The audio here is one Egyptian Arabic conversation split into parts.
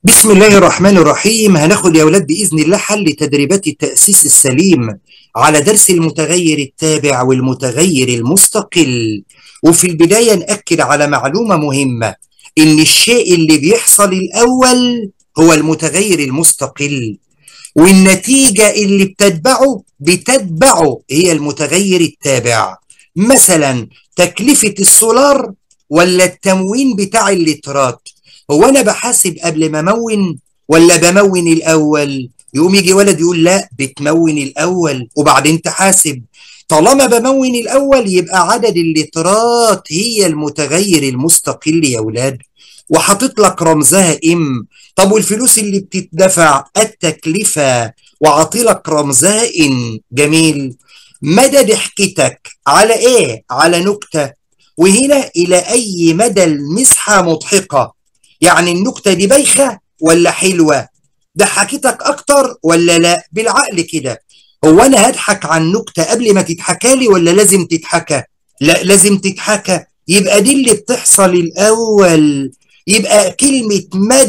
بسم الله الرحمن الرحيم هناخد يا ولاد بإذن الله حل تدريبات التأسيس السليم على درس المتغير التابع والمتغير المستقل وفي البداية نأكد على معلومة مهمة إن الشيء اللي بيحصل الأول هو المتغير المستقل والنتيجة اللي بتتبعه بتتبعه هي المتغير التابع مثلا تكلفة السولار ولا التموين بتاع اللترات هو انا بحاسب قبل ما امون ولا بمون الاول يقوم يجي ولد يقول لا بتمون الاول وبعدين تحاسب طالما بمون الاول يبقى عدد اللترات هي المتغير المستقل يا ولاد وحاطط لك رمزها ام طب والفلوس اللي بتدفع التكلفه وعاطي لك رمزها ان جميل مدى ضحكتك على ايه على نكته وهنا الى اي مدى المسحه مضحكه يعني النكته دي بايخه ولا حلوه ضحكتك اكتر ولا لا بالعقل كده هو انا هضحك عن نكته قبل ما تتحكى لي ولا لازم تتحكى لا لازم تتحكى يبقى دي اللي بتحصل الاول يبقى كلمه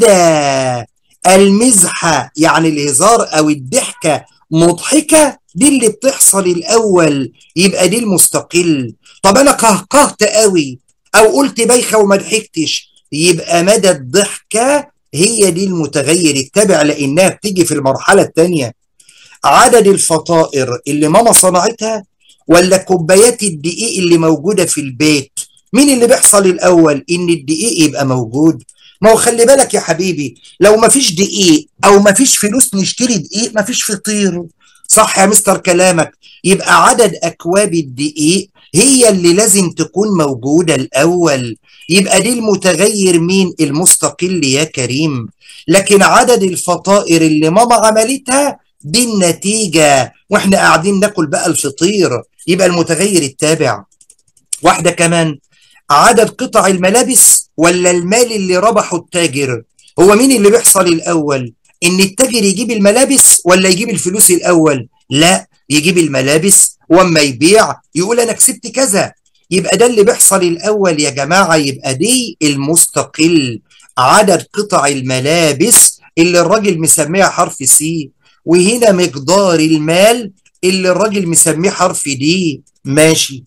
مدى المزحه يعني الهزار او الضحكه مضحكه دي اللي بتحصل الاول يبقى دي المستقل طب انا قهقهت قوي او قلت بايخه وما ضحكتش يبقى مدى الضحكة هي دي المتغير التابع لأنها بتيجي في المرحلة الثانية عدد الفطائر اللي ماما صنعتها ولا كوبايات الدقيق اللي موجودة في البيت مين اللي بيحصل الأول إن الدقيق يبقى موجود ما هو خلي بالك يا حبيبي لو ما فيش دقيق أو ما فيش فلوس نشتري دقيق ما فيش فطير صح يا مستر كلامك يبقى عدد أكواب الدقيق هي اللي لازم تكون موجودة الأول يبقى دي المتغير مين المستقل يا كريم لكن عدد الفطائر اللي ماما عملتها دي النتيجة واحنا قاعدين ناكل بقى الفطير يبقى المتغير التابع واحدة كمان عدد قطع الملابس ولا المال اللي ربحه التاجر هو مين اللي بيحصل الأول إن التاجر يجيب الملابس ولا يجيب الفلوس الأول لا يجيب الملابس واما يبيع يقول أنا كسبت كذا يبقى ده اللي بيحصل الأول يا جماعة يبقى دي المستقل عدد قطع الملابس اللي الراجل مسميها حرف سي وهنا مقدار المال اللي الراجل مسميه حرف دي ماشي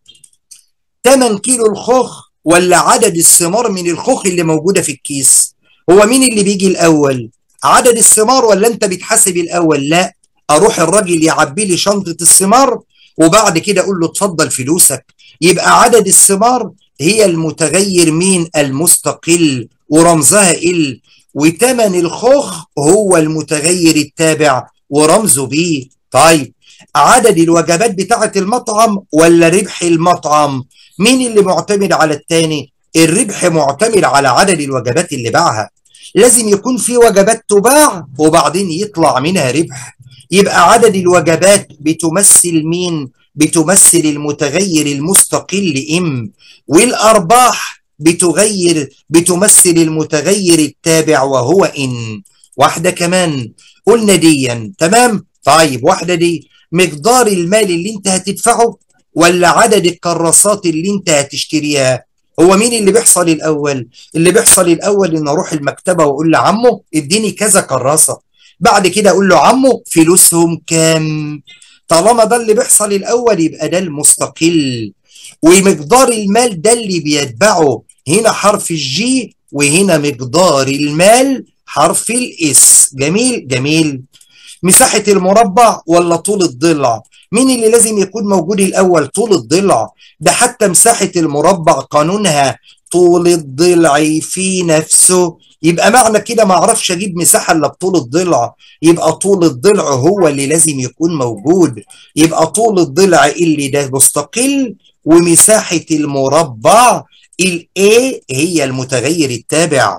8 كيلو الخوخ ولا عدد الثمار من الخوخ اللي موجودة في الكيس هو مين اللي بيجي الأول عدد الثمار ولا أنت بتحاسب الأول لا أروح الراجل يعبي لي شنطة الثمار وبعد كده أقول له اتفضل فلوسك يبقى عدد الثمار هي المتغير مين المستقل ورمزها ال وتمن الخوخ هو المتغير التابع ورمزه بيه طيب عدد الوجبات بتاعة المطعم ولا ربح المطعم مين اللي معتمد على التاني الربح معتمد على عدد الوجبات اللي باعها لازم يكون في وجبات تباع وبعدين يطلع منها ربح يبقى عدد الوجبات بتمثل مين بتمثل المتغير المستقل ام والارباح بتغير بتمثل المتغير التابع وهو ان واحده كمان قلنا ديا تمام طيب واحده دي مقدار المال اللي انت هتدفعه ولا عدد الكراسات اللي انت هتشتريها هو مين اللي بيحصل الاول اللي بيحصل الاول ان اروح المكتبه واقول لعمه اديني كذا كراسه بعد كده اقول له عمو فلوسهم كام طالما ده اللي بيحصل الاول يبقى ده المستقل ومقدار المال ده اللي بيتبعه هنا حرف الجي وهنا مقدار المال حرف الاس جميل جميل مساحة المربع ولا طول الضلع مين اللي لازم يكون موجود الأول طول الضلع ده حتى مساحة المربع قانونها طول الضلع في نفسه يبقى معنى كده ما اعرفش اجيب مساحه الا بطول الضلع يبقى طول الضلع هو اللي لازم يكون موجود يبقى طول الضلع اللي ده مستقل ومساحه المربع الاي هي المتغير التابع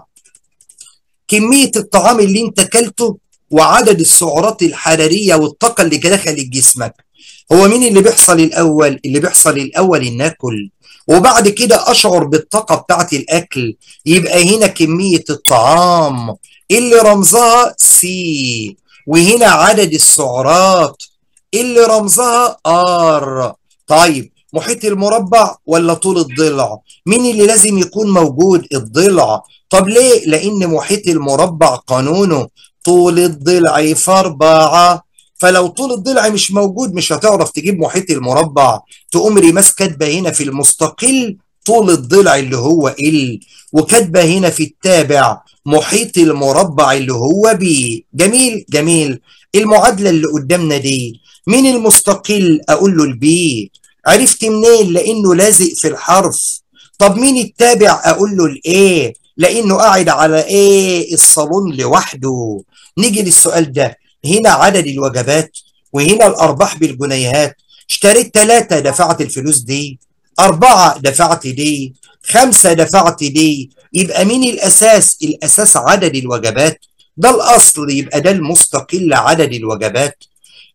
كميه الطعام اللي انت اكلته وعدد السعرات الحراريه والطاقه اللي دخلت جسمك هو مين اللي بيحصل الاول اللي بيحصل الاول ان ناكل وبعد كده اشعر بالطاقه بتاعت الاكل يبقى هنا كميه الطعام اللي رمزها سي وهنا عدد السعرات اللي رمزها ار طيب محيط المربع ولا طول الضلع مين اللي لازم يكون موجود الضلع طب ليه لان محيط المربع قانونه طول الضلع في أربعة فلو طول الضلع مش موجود مش هتعرف تجيب محيط المربع تقوم ريماس كاتبه هنا في المستقل طول الضلع اللي هو ال وكاتبه هنا في التابع محيط المربع اللي هو بي جميل جميل المعادله اللي قدامنا دي مين المستقل اقول له البي عرفت منين لانه لازق في الحرف طب مين التابع اقول له الايه لانه قاعد على ايه الصالون لوحده نيجي للسؤال ده هنا عدد الوجبات وهنا الارباح بالجنيهات اشتريت ثلاثة دفعت الفلوس دي أربعة دفعت دي خمسة دفعت دي يبقى مين الأساس الأساس عدد الوجبات ده الأصل يبقى ده المستقل عدد الوجبات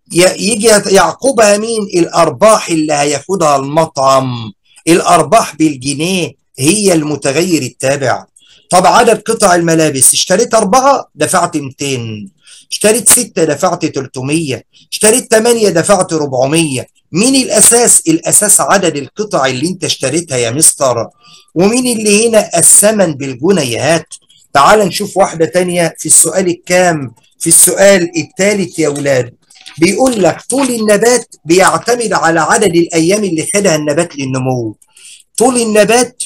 يجي يعقبها مين الأرباح اللي هياخدها المطعم الأرباح بالجنيه هي المتغير التابع طب عدد قطع الملابس اشتريت أربعة دفعت 200 اشتريت ستة دفعت 300 اشتريت 8 دفعت 400 مين الأساس الأساس عدد القطع اللي انت اشتريتها يا مستر ومين اللي هنا الثمن بالجنيهات تعال نشوف واحدة تانية في السؤال الكام في السؤال الثالث يا ولاد بيقول لك طول النبات بيعتمد على عدد الأيام اللي خدها النبات للنمو طول النبات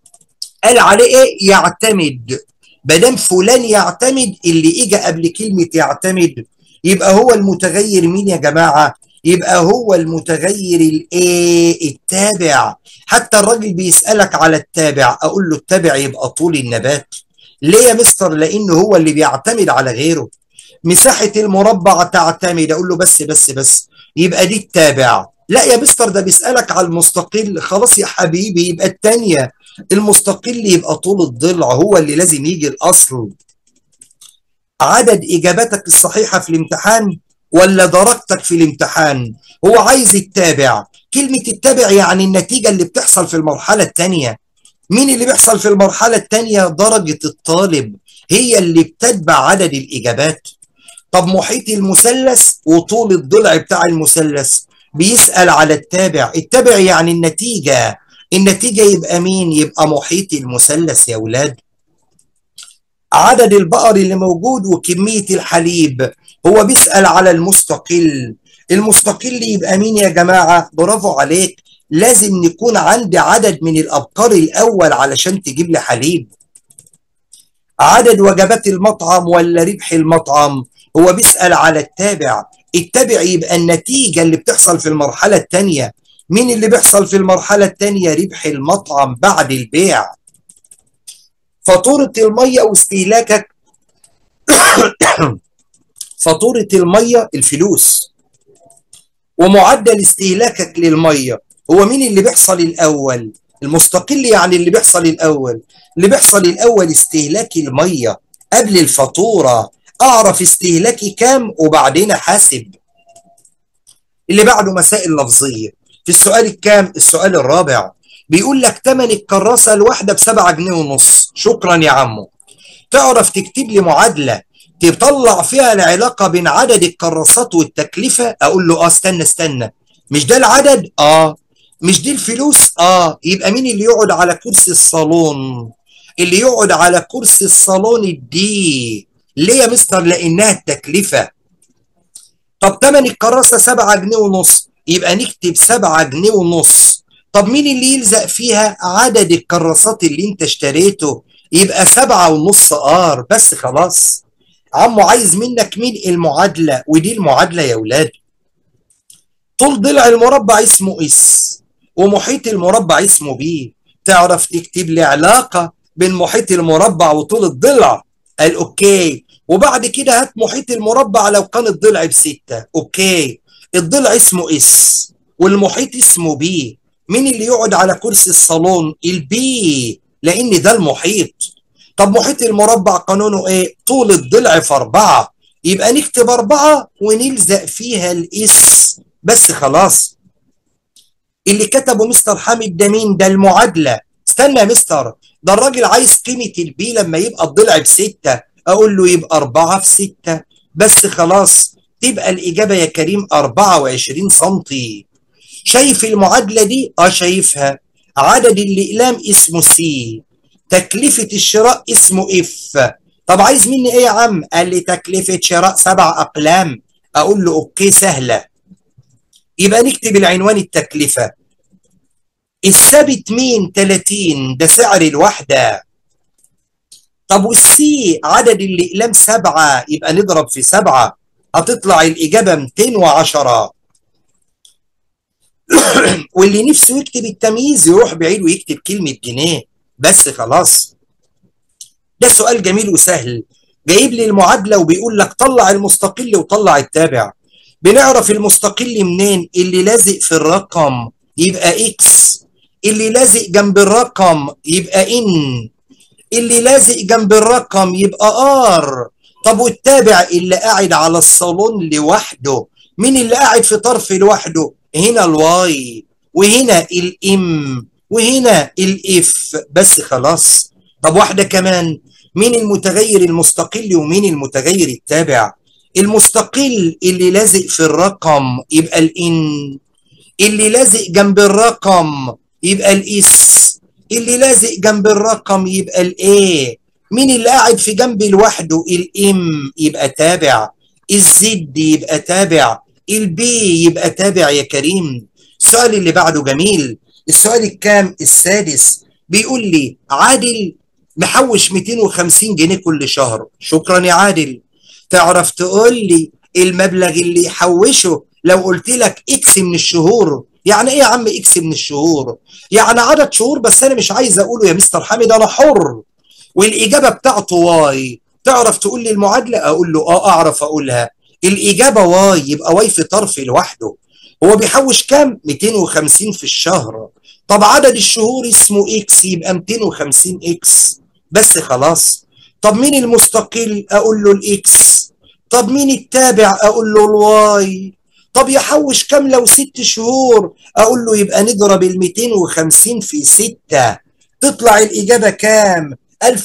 قال عليه ايه يعتمد بدل فلان يعتمد اللي اجى قبل كلمة يعتمد يبقى هو المتغير مين يا جماعة يبقى هو المتغير الايه التابع حتى الراجل بيسألك على التابع اقول له التابع يبقى طول النبات ليه يا مستر لانه هو اللي بيعتمد على غيره مساحة المربع تعتمد اقول له بس بس بس يبقى دي التابع لا يا مستر ده بيسألك على المستقل خلاص يا حبيبي يبقى التانية المستقل يبقى طول الضلع هو اللي لازم يجي الأصل عدد إجاباتك الصحيحة في الامتحان ولا درجتك في الامتحان هو عايز التابع كلمة التابع يعني النتيجة اللي بتحصل في المرحلة الثانية مين اللي بيحصل في المرحلة الثانية درجة الطالب هي اللي بتتبع عدد الإجابات طب محيط المثلث وطول الضلع بتاع المثلث بيسأل على التابع التابع يعني النتيجة النتيجة يبقى مين يبقى محيط المثلث يا ولاد عدد البقر اللي موجود وكمية الحليب هو بيسأل على المستقل المستقل يبقى مين يا جماعة برافو عليك لازم نكون عندي عدد من الأبقار الأول علشان تجيب لي حليب عدد وجبات المطعم ولا ربح المطعم هو بيسأل على التابع التابع يبقى النتيجة اللي بتحصل في المرحلة الثانية مين اللي بيحصل في المرحلة الثانية ربح المطعم بعد البيع فاتورة المية واستهلاكك فاتورة المية الفلوس ومعدل استهلاكك للمية هو مين اللي بيحصل الأول المستقل يعني اللي بيحصل الأول اللي بيحصل الأول استهلاك المية قبل الفاتورة أعرف استهلاكي كام وبعدين أحاسب اللي بعده مسائل لفظية في السؤال الكام السؤال الرابع بيقول لك تمن الكراسة الواحدة بسبعة جنيه ونص شكرا يا عمو تعرف تكتب لي معادلة تطلع فيها العلاقة بين عدد الكراسات والتكلفة أقول له آه استنى استنى مش ده العدد؟ آه مش دي الفلوس؟ آه يبقى مين اللي يقعد على كرسي الصالون؟ اللي يقعد على كرسي الصالون دي ليه يا مستر؟ لأنها التكلفة طب تمن الكراسة سبعة جنيه ونص يبقى نكتب سبعة جنيه ونص طب مين اللي يلزق فيها عدد الكراسات اللي انت اشتريته يبقى سبعة ونص ار بس خلاص عمو عايز منك مين المعادلة ودي المعادلة يا ولاد طول ضلع المربع اسمه اس ومحيط المربع اسمه بي تعرف تكتب لي علاقة بين محيط المربع وطول الضلع قال اوكي وبعد كده هات محيط المربع لو كان الضلع بستة اوكي الضلع اسمه اس والمحيط اسمه بي مين اللي يقعد على كرسي الصالون البي لان ده المحيط طب محيط المربع قانونه ايه طول الضلع في اربعة يبقى نكتب اربعة ونلزق فيها الاس بس خلاص اللي كتبه مستر حامد ده مين ده المعادلة استنى يا مستر ده الراجل عايز قيمة البي لما يبقى الضلع بستة اقول له يبقى اربعة في ستة بس خلاص تبقى الإجابة يا كريم 24 سنتي شايف المعادلة دي؟ اه شايفها عدد الأقلام اسمه سي تكلفة الشراء اسمه اف طب عايز مني ايه يا عم؟ قال لي تكلفة شراء سبع أقلام أقول له أوكي سهلة يبقى نكتب العنوان التكلفة الثابت مين 30 ده سعر الوحدة طب والسي عدد الأقلام سبعة يبقى نضرب في سبعة هتطلع الإجابة 210 واللي نفسه يكتب التمييز يروح بعيد ويكتب كلمة جنيه بس خلاص ده سؤال جميل وسهل جايب لي المعادلة وبيقول لك طلع المستقل وطلع التابع بنعرف المستقل منين اللي لازق في الرقم يبقى اكس اللي لازق جنب الرقم يبقى ان اللي لازق جنب الرقم يبقى ار طب والتابع اللي قاعد على الصالون لوحده مين اللي قاعد في طرف لوحده هنا الواي وهنا الام وهنا الاف بس خلاص طب واحدة كمان مين المتغير المستقل ومين المتغير التابع المستقل اللي لازق في الرقم يبقى الان اللي لازق جنب الرقم يبقى الاس اللي لازق جنب الرقم يبقى الايه مين اللي قاعد في جنب لوحده الام يبقى تابع الزد يبقى تابع البي يبقى تابع يا كريم السؤال اللي بعده جميل السؤال الكام السادس بيقول لي عادل محوش 250 جنيه كل شهر شكرا يا عادل تعرف تقول لي المبلغ اللي يحوشه لو قلت لك اكس من الشهور يعني ايه يا عم اكس من الشهور يعني عدد شهور بس انا مش عايز اقوله يا مستر حامد انا حر والاجابه بتاعته واي تعرف تقول لي المعادله اقول له اه اعرف اقولها الاجابه واي يبقى واي في طرف لوحده هو بيحوش كام 250 في الشهر طب عدد الشهور اسمه اكس يبقى 250 اكس بس خلاص طب مين المستقل اقول له الاكس طب مين التابع اقول له الواي طب يحوش كام لو ست شهور اقول له يبقى نضرب ال 250 في 6 تطلع الاجابه كام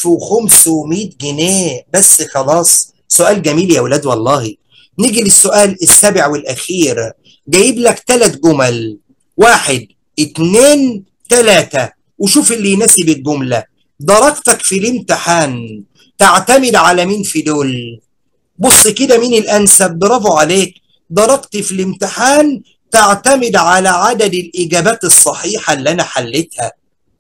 1500 جنيه بس خلاص سؤال جميل يا ولاد والله نيجي للسؤال السابع والاخير جايب لك ثلاث جمل واحد اتنين تلاتة وشوف اللي يناسب الجملة درجتك في الامتحان تعتمد على مين في دول بص كده مين الانسب برافو عليك درجتي في الامتحان تعتمد على عدد الاجابات الصحيحه اللي انا حليتها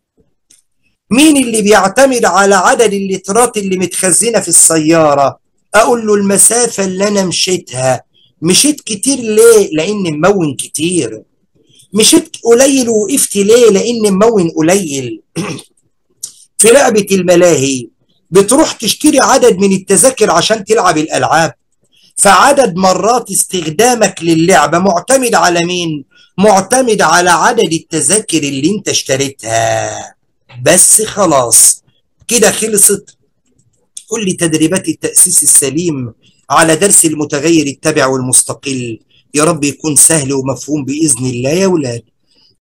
مين اللي بيعتمد على عدد اللترات اللي متخزنه في السياره اقول له المسافه اللي انا مشيتها مشيت كتير ليه لان ممون كتير مشيت قليل وقفت ليه لان ممون قليل في لعبه الملاهي بتروح تشتري عدد من التذاكر عشان تلعب الالعاب فعدد مرات استخدامك للعبة معتمد على مين؟ معتمد على عدد التذاكر اللي انت اشتريتها بس خلاص كده خلصت قول لي تدريبات التأسيس السليم على درس المتغير التابع والمستقل يا رب يكون سهل ومفهوم بإذن الله يا ولاد